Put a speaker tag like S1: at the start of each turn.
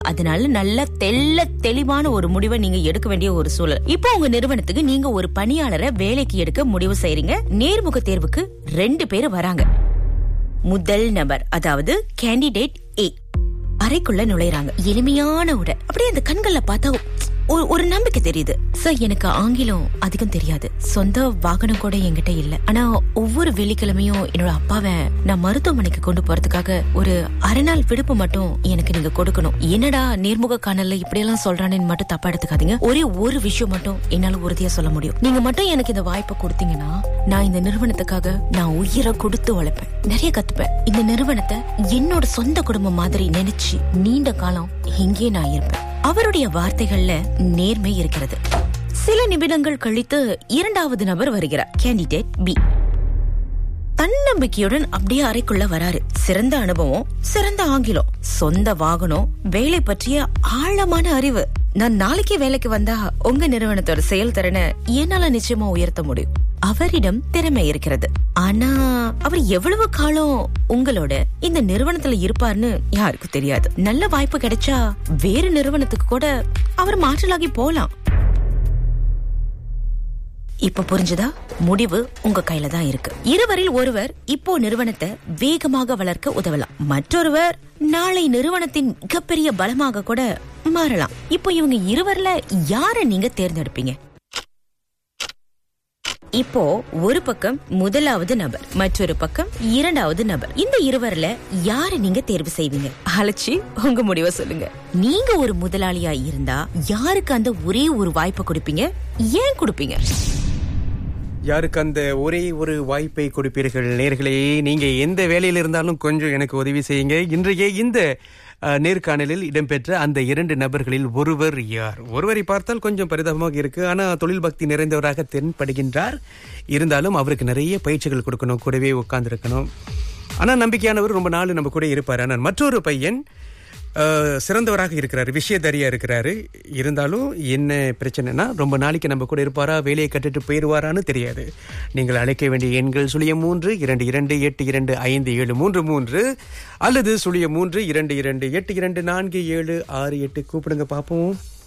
S1: அதனால நல்ல தெள்ள தெளிவான ஒரு முடிவை நீங்க எடுக்க வேண்டிய ஒரு சூழல் இப்போ உங்க நிறுவனத்துக்கு நீங்க ஒரு பணியாளரை வேலைக்கு எடுக்க முடிவு செய்றீங்க நேர்முக தேர்வுக்கு ரெண்டு பேர் வராங்க முதல் நபர் அதாவது கேண்டிடேட் ஏ அறைக்குள்ள நுழையறாங்க எளிமையான உடை அப்படியே அந்த கண்கள்ல பார்த்தா ஒரு ஒரு நம்பிக்கை தெரியுது சார் எனக்கு ஆங்கிலம் அதிகம் தெரியாது சொந்த வாகனம் கூட என்கிட்ட இல்ல ஆனா ஒவ்வொரு வெள்ளிக்கிழமையும் என்னோட அப்பாவை நான் மருத்துவமனைக்கு கொண்டு போறதுக்காக ஒரு அரை நாள் விடுப்பு மட்டும் எனக்கு நீங்க கொடுக்கணும் என்னடா நேர்முக காணல்ல இப்படி எல்லாம் சொல்றானேன்னு மட்டும் தப்பா எடுத்துக்காதீங்க ஒரே ஒரு விஷயம் மட்டும் என்னால உறுதியா சொல்ல முடியும் நீங்க மட்டும் எனக்கு இந்த வாய்ப்பை கொடுத்தீங்கன்னா நான் இந்த நிறுவனத்துக்காக நான் உயிரை கொடுத்து உழைப்பேன் நிறைய கத்துப்பேன் இந்த நிறுவனத்தை என்னோட சொந்த குடும்பம் மாதிரி நினைச்சு நீண்ட காலம் இங்கே நான் இருப்பேன் அவருடைய வார்த்தைகள்ல நேர்மை இருக்கிறது சில நிமிடங்கள் கழித்து இரண்டாவது நபர் வருகிறார் கேண்டிடேட் பி தன்னம்பிக்கையுடன் அப்படியே அறைக்குள்ள வராரு சிறந்த அனுபவம் சிறந்த ஆங்கிலம் சொந்த வாகனம் வேலை பற்றிய ஆழமான அறிவு நான் நாளைக்கே வேலைக்கு வந்தா உங்க நிறுவனத்தோட செயல்திறனை என்னால நிச்சயமா உயர்த்த முடியும் அவரிடம் திறமை இருக்கிறது ஆனா அவர் எவ்வளவு காலம் உங்களோட இந்த நிறுவனத்துல இருப்பார்னு யாருக்கு தெரியாது நல்ல வாய்ப்பு கிடைச்சா வேறு நிறுவனத்துக்கு கூட அவர் மாற்றலாகி போலாம் இப்ப புரிஞ்சுதா முடிவு உங்க கையில தான் இருக்கு இருவரில் ஒருவர் இப்போ நிறுவனத்தை வேகமாக வளர்க்க உதவலாம் மற்றொருவர் நாளை நிறுவனத்தின் மிகப்பெரிய பலமாக கூட மாறலாம் இப்போ இவங்க இருவர்ல யார நீங்க தேர்ந்தெடுப்பீங்க இப்போ ஒரு பக்கம் முதலாவது நபர் மற்றொரு பக்கம் இரண்டாவது நபர் இந்த இருவர்ல யார நீங்க தேர்வு செய்வீங்க அழைச்சி உங்க முடிவை சொல்லுங்க நீங்க ஒரு முதலாளியா இருந்தா யாருக்கு அந்த ஒரே ஒரு வாய்ப்பை கொடுப்பீங்க ஏன் கொடுப்பீங்க
S2: யாருக்கு அந்த ஒரே ஒரு வாய்ப்பை கொடுப்பீர்கள் நேர்களே நீங்க எந்த வேலையில இருந்தாலும் கொஞ்சம் எனக்கு உதவி செய்யுங்க இன்றைய இந்த அஹ், நேர்காணலில் இடம்பெற்ற அந்த இரண்டு நபர்களில் ஒருவர் யார் ஒருவரை பார்த்தால் கொஞ்சம் பரிதாபமாக இருக்கு ஆனா தொழில் பக்தி நிறைந்தவராக தென்படுகின்றார் இருந்தாலும் அவருக்கு நிறைய பயிற்சிகள் கொடுக்கணும் கூடவே உட்கார்ந்துருக்கணும் ஆனா நம்பிக்கையானவர் ரொம்ப நாள் நம்ம கூட இருப்பார் ஆனால் மற்றொரு பையன் அஹ், சிறந்தவராக இருக்கிறாரு விஷயதரியா இருக்கிறாரு இருந்தாலும் என்ன பிரச்சனைனா ரொம்ப நாளைக்கு நம்ம கூட இருப்பாரா வேலையை கட்டுட்டு போயிடுவாரான்னு தெரியாது நீங்கள் அழைக்க வேண்டிய எண்கள் சுழியம் மூன்று இரண்டு இரண்டு எட்டு இரண்டு ஐந்து ஏழு மூன்று மூன்று அல்லது சுழியம் மூன்று இரண்டு இரண்டு எட்டு இரண்டு நான்கு ஏழு ஆறு எட்டு கூப்பிடுங்க பார்ப்போம்